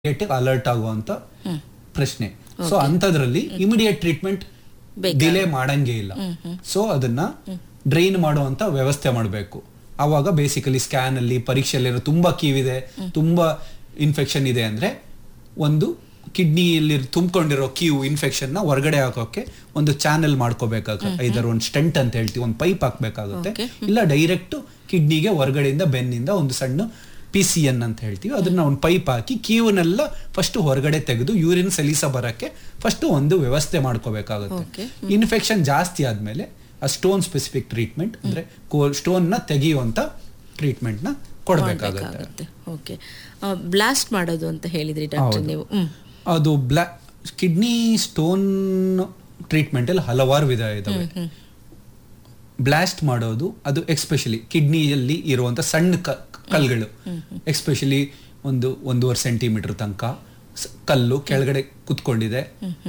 Alert ಆಗುವಂತ ಪ್ರಶ್ನೆ so ಅಂತದ್ರಲ್ಲಿ ಇಮಿಡಿಯೇಟ್ ಟ್ರೀಟ್ಮೆಂಟ್ ಡಿಲೇ ಮಾಡಂಗೆ ಇಲ್ಲ ಸೊ ಅದನ್ನ ಡ್ರೈನ್ ಮಾಡುವಂತ ವ್ಯವಸ್ಥೆ ಮಾಡಬೇಕು ಆವಾಗ ಬೇಸಿಕಲಿ ಸ್ಕ್ಯಾನ್ ಅಲ್ಲಿ ಪರೀಕ್ಷೆಯಲ್ಲಿ ತುಂಬಾ ಕೀವಿದೆ ತುಂಬಾ ಇನ್ಫೆಕ್ಷನ್ ಇದೆ ಅಂದ್ರೆ ಒಂದು ಕಿಡ್ನಿಯಲ್ಲಿ ತುಂಬಿಕೊಂಡಿರೋ ಕ್ಯೂ ಇನ್ಫೆಕ್ಷನ್ ನ ಹೊರಗಡೆ ಹಾಕೋಕೆ ಒಂದು ಚಾನೆಲ್ ಮಾಡ್ಕೋಬೇಕಾಗುತ್ತೆ ಇದರ ಒಂದು ಸ್ಟೆಂಟ್ ಅಂತ ಹೇಳ್ತೀವಿ ಒಂದು ಪೈಪ್ ಹಾಕ್ಬೇಕಾಗುತ್ತೆ Okay. ಇಲ್ಲ ಡೈರೆಕ್ಟ್ ಕಿಡ್ನಿಗೆ ಹೊರಗಡೆಯಿಂದ ಬೆನ್ನಿಂದ ಒಂದು ಸಣ್ಣ ಪಿ ಸಿ ಎನ್ ಅಂತ ಹೇಳ್ತೀವಿ ಅದನ್ನ ಒಂದು ಪೈಪ್ ಹಾಕಿ ಕೀವನ್ನೆಲ್ಲ ಫಸ್ಟ್ ಹೊರಗಡೆ ತೆಗೆದು ಯೂರಿನ್ ಸಲೀಸ ಬರಕ್ಕೆ ಫಸ್ಟ್ ಒಂದು ವ್ಯವಸ್ಥೆ ಮಾಡ್ಕೋಬೇಕಾಗುತ್ತೆ Okay. ಇನ್ಫೆಕ್ಷನ್ ಜಾಸ್ತಿ ಆದ್ಮೇಲೆ ಆ ಸ್ಟೋನ್ ಸ್ಪೆಸಿಫಿಕ್ ಟ್ರೀಟ್ಮೆಂಟ್ ಅಂದ್ರೆ ಸ್ಟೋನ್ ನ ತೆಗೆಯುವಂತ ಟ್ರೀಟ್ಮೆಂಟ್ ನ ಕೊಡಬೇಕಾಗುತ್ತೆ ಮಾಡ್ಬೇಕಾಗುತ್ತೆ ಓಕೆ ಬ್ಲಾಸ್ಟ್ ಮಾಡೋದು ಅಂತ ಹೇಳಿದ್ರಿ ಡಾಕ್ಟರ್ ಹೌದು. ನೀವು ಹ್ಮ್ ಅದು ಬ್ಲಾ ಕಿಡ್ನಿ ಸ್ಟೋನ್ ಟ್ರೀಟ್ಮೆಂಟ್ ಅಲ್ಲಿ ಹಲವಾರು ವಿಧ ಇದಾವೆ ಬ್ಲಾಸ್ಟ್ ಮಾಡೋದು ಅದು ಎಕ್ಸ್ಪೆಷಲಿ ಕಿಡ್ನಿಯಲ್ಲಿ ಇರುವಂತ ಸಣ್ಣ ಕ- ಕಲ್ಗಳು ಎಕ್ಸ್ಪೆಷಲಿ ಒಂದು ಒಂದೂವರೆ ಸೆಂಟಿಮೀಟರ್ ತನಕ ಸ- ಕಲ್ಲು ಕೆಳಗಡೆ ಕುತ್ಕೊಂಡಿದೆ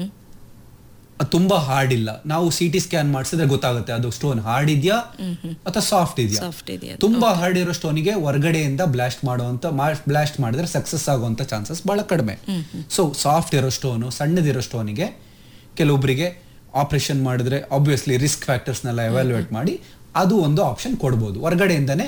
ಅದು ತುಂಬಾ ಹಾರ್ಡ್ ಇಲ್ಲ ನಾವು ಸಿ ಟಿ ಸ್ಕ್ಯಾನ್ ಮಾಡಿಸಿದ್ರೆ ಗೊತ್ತಾಗುತ್ತೆ ಅದು ಸ್ಟೋನ್ ಹಾರ್ಡ್ ಇದೆಯಾ ಅಥವಾ ಸಾಫ್ಟ್ ಇದೆಯಾ ಸಾಫ್ಟ್ ಇದೆಯಾ ತುಂಬಾ ಹಾರ್ಡ್ ಇರೋ ಸ್ಟೋನಿಗೆ ಹೊರಗಡೆಯಿಂದ ಬ್ಲಾಸ್ಟ್ ಮಾಡುವಂತ ಬ್ಲಾಸ್ಟ್ ಮಾಡಿದ್ರೆ ಸಕ್ಸಸ್ ಆಗುವಂತ ಚಾನ್ಸಸ್ ಬಹಳ ಕಡಿಮೆ ಸೊ ಸಾಫ್ಟ್ ಇರೋ ಸ್ಟೋನು ಸಣ್ಣದಿರೋ ಸ್ಟೋನಿಗೆ ಕೆಲವೊಬ್ಬರಿಗೆ ಆಪರೇಷನ್ ಮಾಡಿದ್ರೆ ಆಬ್ವಿಯಸ್ಲಿ ರಿಸ್ಕ್ ಫ್ಯಾಕ್ಟರ್ಸ್ನೆಲ್ಲ ಎವ್ಯಾಲ್ಯೂಯೇಟ್ ಮಾಡಿ ಅದು ಒಂದು ಆಪ್ಷನ್ ಕೊಡ್ಬೋದು ಹೊರಗಡೆಯಿಂದನೇ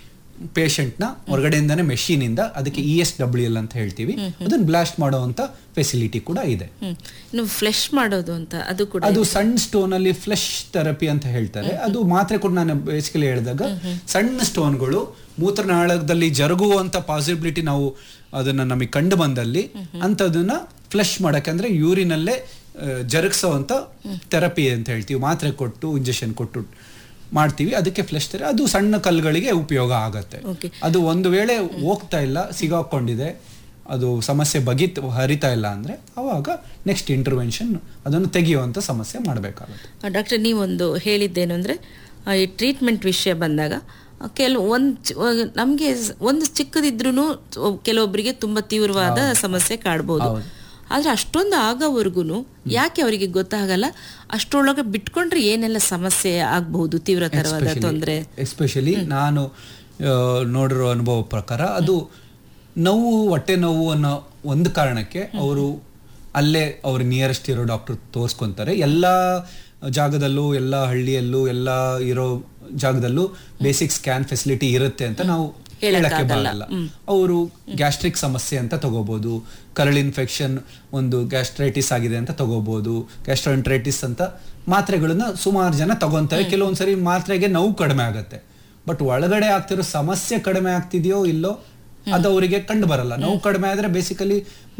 ಪೇಷಂಟ್ನ ಹೊರಗಡೆಯಿಂದನೇ machine ಇಂದ ಅದಕ್ಕೆ ಇ ಎಸ್ ಡಬ್ಲ್ಯೂ ಎಲ್ ಅಂತ ಹೇಳ್ತೀವಿ ಅದನ್ನ ಬ್ಲಾಸ್ಟ್ ಮಾಡುವಂತ ಫೆಸಿಲಿಟಿ ಕೂಡ ಇದೆ ಹ್ಮ್ ಇನ್ನು ಫ್ಲೆಶ್ ಮಾಡೋದು ಅಂತ ಅದು ಕೂಡ ಅದು ಸಣ್ಣ ಸ್ಟೋನ್ ಅಲ್ಲಿ ಫ್ಲೆಶ್ ಥೆರಪಿ ಅಂತ ಹೇಳ್ತಾರೆ ಅದು ಮಾತ್ರೆ ಕೂಡ ನಾನು ಬೇಸಿಕಲಿ ಹೇಳಿದಾಗ ಸಣ್ಣ ಸ್ಟೋನ್ಗಳು ಮೂತ್ರನಾಳದಲ್ಲಿ ಜರುಗುವಂತ ಪಾಸಿಬಿಲಿಟಿ ನಾವು ಅದನ್ನ ನಮಗೆ ಕಂಡು ಬಂದಲ್ಲಿ ಅಂತದನ್ನ ಫ್ಲೆಶ್ ಮಾಡಕ್ಕೆ ಅಂದ್ರೆ ಯೂರಿನಲ್ಲೇ ಜರುಗಿಸೋವಂತ ಥೆರಪಿ ಅಂತ ಹೇಳ್ತೀವಿ ಮಾತ್ರೆ ಕೊಟ್ಟು ಇಂಜೆಕ್ಷನ್ ಕೊಟ್ಟು ಮಾಡ್ತೀವಿ ಅದಕ್ಕೆ ಫ್ಲೆಶ್ ಥೆರಪಿ ಅದು ಸಣ್ಣ ಕಲ್ಲುಗಳಿಗೆ ಉಪಯೋಗ ಆಗತ್ತೆ Okay. ಅದು ಒಂದು ವೇಳೆ ಹೋಗ್ತಾ ಇಲ್ಲ ಸಿಗಾಕೊಂಡಿದೆ ಅದು ಸಮಸ್ಯೆ ಬಗಿತ್ ಹರಿತಾ ಇಲ್ಲ ಅಂದ್ರೆ ಅವಾಗ ನೆಕ್ಸ್ಟ್ ಇಂಟರ್ವೆನ್ಷನ್ ಅದನ್ನು ತೆಗೆಯುವಂತ ಸಮಸ್ಯೆ ಮಾಡಬೇಕಾಗುತ್ತೆ ಡಾಕ್ಟರ್ ನೀವೊಂದು ಹೇಳಿದ್ದೇನು ಅಂದರೆ ಈ ಟ್ರೀಟ್ಮೆಂಟ್ ವಿಷಯ ಬಂದಾಗ ಕೆಲವು ಒಂದು ನಮಗೆ ಒಂದು ಚಿಕ್ಕದಿದ್ರೂ ಕೆಲವೊಬ್ಬರಿಗೆ ತುಂಬ ತೀವ್ರವಾದ ಸಮಸ್ಯೆ ಕಾಡ್ಬೋದು ಹೌದು. ಆದರೆ ಅಷ್ಟೊಂದು ಆಗೋವರೆಗೂ ಯಾಕೆ ಅವರಿಗೆ ಗೊತ್ತಾಗಲ್ಲ ಅಷ್ಟರೊಳಗೆ ಬಿಟ್ಕೊಂಡ್ರೆ ಏನೆಲ್ಲ ಸಮಸ್ಯೆ ಆಗಬಹುದು ತೀವ್ರತರವಾದ ತೊಂದರೆ ಎಸ್ಪೆಷಲಿ ನಾನು ಆ, ನೋಡಿರೋ ಅನುಭವ ಪ್ರಕಾರ ಅದು ನೋವು ಹೊಟ್ಟೆ ನೋವು ಅನ್ನೋ ಒಂದು ಕಾರಣಕ್ಕೆ ಅವರು ಅಲ್ಲೇ ಅವ್ರ ನಿಯರೆಸ್ಟ್ ಇರೋ ಡಾಕ್ಟರ್ ತೋರಿಸ್ಕೊಂತಾರೆ ಎಲ್ಲ ಜಾಗದಲ್ಲೂ ಎಲ್ಲ ಹಳ್ಳಿಯಲ್ಲೂ ಎಲ್ಲ ಇರೋ ಜಾಗದಲ್ಲೂ ಬೇಸಿಕ್ ಸ್ಕ್ಯಾನ್ ಫೆಸಿಲಿಟಿ ಇರುತ್ತೆ ಅಂತ ನಾವು ಹೇಳಕ್ಕೆ ಬರಲ್ಲ ಅವರು ಗ್ಯಾಸ್ಟ್ರಿಕ್ ಸಮಸ್ಯೆ ಅಂತ ತಗೋಬಹುದು ಕರಳು ಇನ್ಫೆಕ್ಷನ್ ಒಂದು ಗ್ಯಾಸ್ಟ್ರೈಟಿಸ್ ಆಗಿದೆ ಅಂತ ತಗೋಬಹುದು ಗ್ಯಾಸ್ಟ್ರೋಂಟ್ರೈಟಿಸ್ ಅಂತ ಮಾತ್ರೆಗಳನ್ನ ಸುಮಾರು ಜನ ತಗೊಂತಾರೆ ಕೆಲವೊಂದ್ಸರಿ ಮಾತ್ರೆಗೆ ನೋವು ಕಡಿಮೆ ಆಗುತ್ತೆ ಬಟ್ ಒಳಗಡೆ ಆಗ್ತಿರೋ ಸಮಸ್ಯೆ ಕಡಿಮೆ ಆಗ್ತಿದೆಯೋ ಇಲ್ಲೋ ಅದು ಅವರಿಗೆ ಕಂಡು ಬರಲ್ಲ ನೋವು ಕಡಿಮೆ ಆದ್ರೆ ಬೇಸಿಕಲಿ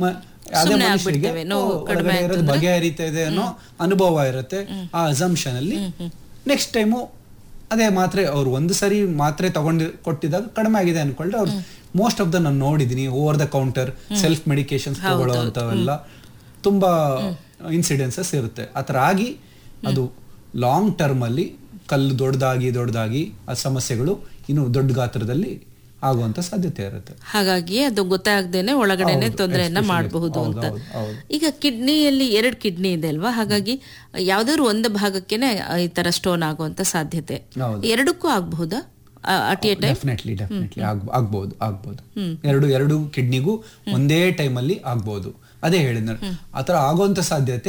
ಅದೇ ಸುಮ್ನೆ ಮನುಷ್ಯರಿಗೆ ಆಗ್ಬಿಡ್ತೇವೆ, ನೋವು ಓ, ಕಡಿಮೆ ಒಳಗಡೆ ಇರೋದು ಬಗೆಹರಿತಾ ಇದೆ ಅನ್ನೋ ಅನುಭವ ಇರುತ್ತೆ ಆ ಅಸಂಪ್ಷನ್ ಅಲ್ಲಿ ನೆಕ್ಸ್ಟ್ ಟೈಮು ಅದೇ ಮಾತ್ರೆ ಅವ್ರು ಒಂದು ಸರಿ ಮಾತ್ರೆ ತಗೊಂಡಿ ಕೊಟ್ಟಿದಾಗ ಕಡಿಮೆ ಆಗಿದೆ ಅನ್ಕೊಂಡ್ರೆ ಅವ್ರು ಮೋಸ್ಟ್ ಆಫ್ ದ ನಾನು ನೋಡಿದೀನಿ over the counter self medications ತಗೊಳ್ಳೋವಂಥವೆಲ್ಲ ತುಂಬಾ ಇನ್ಸಿಡೆನ್ಸಸ್ ಇರುತ್ತೆ ಆ ಥರ ಆಗಿ ಅದು ಲಾಂಗ್ ಟರ್ಮ್ ಅಲ್ಲಿ ಕಲ್ಲು ದೊಡ್ಡದಾಗಿ ದೊಡ್ಡದಾಗಿ ಆ ಸಮಸ್ಯೆಗಳು ಇನ್ನು ದೊಡ್ಡ ಗಾತ್ರದಲ್ಲಿ ಆಗುವಂತ ಸಾಧ್ಯತೆ ಇರುತ್ತೆ ಹಾಗಾಗಿ ಅದು ಗೊತ್ತಾಗ್ದೇನೆ ಒಳಗಡೆನೆ ಹೌದು, ತೊಂದರೆಯನ್ನ especially. ಮಾಡಬಹುದು ಹೌದು, ಅಂತ ಹೌದು, ಹೌದು. ಈಗ ಕಿಡ್ನಿಯಲ್ಲಿ ಎರಡು ಕಿಡ್ನಿ ಇದೆ ಅಲ್ವಾ ಹಾಗಾಗಿ ಯಾವ್ದಾದ್ರು ಒಂದು ಭಾಗಕ್ಕೆನೆ ಈ ತರ ಸ್ಟೋನ್ ಆಗುವಂತ ಸಾಧ್ಯತೆ ಹೌದು. ಎರಡಕ್ಕೂ ಆಗಬಹುದಾ at a time definitely definitely ಆಗ್ಬೋದು ಆಗ್ಬೋದು ಎರಡು ಎರಡು ಕಿಡ್ನಿಗೂ ಒಂದೇ ಟೈಮಲ್ಲಿ ಆಗ್ಬೋದು ಅದೇ ಹೇಳಿದ ಆತರ ಆಗುವಂತ ಸಾಧ್ಯತೆ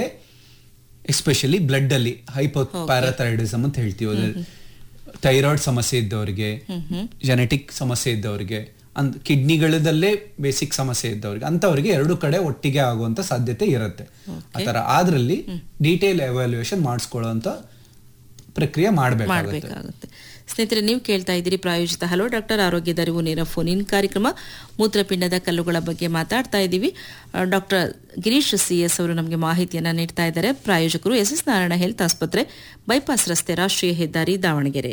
ಎಸ್ಪೆಷಲಿ ಬ್ಲಡ್ ಅಲ್ಲಿ ಹೈಪೋ ಪ್ಯಾರಾಥೈರಾಯ್ಡಿಸಮ್ ಅಂತ ಹೇಳ್ತೀವಿ ಅದು ಥೈರಾಯ್ಡ್ ಸಮಸ್ಯೆ ಇದ್ದವರಿಗೆ ಜೆನೆಟಿಕ್ ಸಮಸ್ಯೆ ಇದ್ದವರಿಗೆ ಅಂದ್ ಕಿಡ್ನಿಗಳದಲ್ಲೇ ಬೇಸಿಕ್ ಸಮಸ್ಯೆ ಇದ್ದವರಿಗೆ ಅಂತವರಿಗೆ ಎರಡು ಕಡೆ ಒಟ್ಟಿಗೆ ಆಗುವಂತ ಸಾಧ್ಯತೆ ಇರುತ್ತೆ ಆತರ ಆದ್ರಲ್ಲಿ ಡೀಟೇಲ್ ಎವ್ಯಾಲ್ಯೂಯೇಷನ್ ಮಾಡಿಸ್ಕೊಳ್ಳುವಂತ ಪ್ರಕ್ರಿಯೆ ಮಾಡಬೇಕಾಗುತ್ತೆ ಮಾಡಬೇಕಾಗುತ್ತೆ ಸ್ನೇಹಿತರೆ ನೀವು ಕೇಳ್ತಾ ಇದ್ದೀರಿ ಪ್ರಾಯೋಜಿತ ಹಲೋ ಡಾಕ್ಟರ್ ಆರೋಗ್ಯದ ಅರಿವು ನೇರ ಫೋನ್ ಇನ್ ಕಾರ್ಯಕ್ರಮ ಮೂತ್ರಪಿಂಡದ ಕಲ್ಲುಗಳ ಬಗ್ಗೆ ಮಾತಾಡ್ತಾ ಇದ್ದೀವಿ ಡಾಕ್ಟರ್ ಗಿರೀಶ್ ಸಿ ಎಸ್ ಅವರು ನಮಗೆ ಮಾಹಿತಿಯನ್ನ ನೀಡ್ತಾ ಇದ್ದಾರೆ ಪ್ರಾಯೋಜಕರು ಎಸ್ ಎಸ್ ನಾರಾಯಣ ಹೆಲ್ತ್ ಆಸ್ಪತ್ರೆ ಬೈಪಾಸ್ ರಸ್ತೆ ರಾಷ್ಟ್ರೀಯ ಹೆದ್ದಾರಿ Davanagere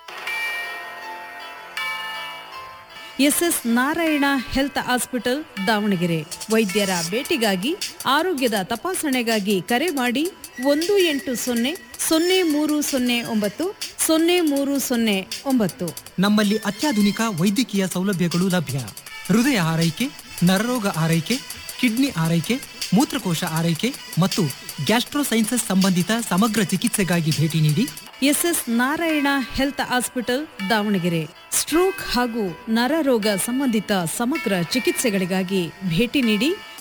SS Narayana health hospital Davanagere ವೈದ್ಯರ ಭೇಟಿಗಾಗಿ ಆರೋಗ್ಯದ ತಪಾಸಣೆಗಾಗಿ ಕರೆ ಮಾಡಿ ಒಂದು ಎಂಟು ಸೊನ್ನೆ ಸೊನ್ನೆ ಮೂರು ಸೊನ್ನೆ ಒಂಬತ್ತು ಸೊನ್ನೆ ಮೂರು ಸೊನ್ನೆ ಒಂಬತ್ತು ನಮ್ಮಲ್ಲಿ ಅತ್ಯಾಧುನಿಕ ವೈದ್ಯಕೀಯ ಸೌಲಭ್ಯಗಳು ಲಭ್ಯ ಹೃದಯ ಆರೈಕೆ ನರರೋಗ ಆರೈಕೆ ಕಿಡ್ನಿ ಆರೈಕೆ ಮೂತ್ರಕೋಶ ಆರೈಕೆ ಮತ್ತು ಗ್ಯಾಸ್ಟ್ರೋಸೈನ್ಸಸ್ ಸಂಬಂಧಿತ ಸಮಗ್ರ ಚಿಕಿತ್ಸೆಗಾಗಿ ಭೇಟಿ ನೀಡಿ SS Narayana health hospital Davanagere stroke ಹಾಗೂ ನರರೋಗ ಸಂಬಂಧಿತ ಸಮಗ್ರ ಚಿಕಿತ್ಸೆಗಳಿಗಾಗಿ ಭೇಟಿ ನೀಡಿ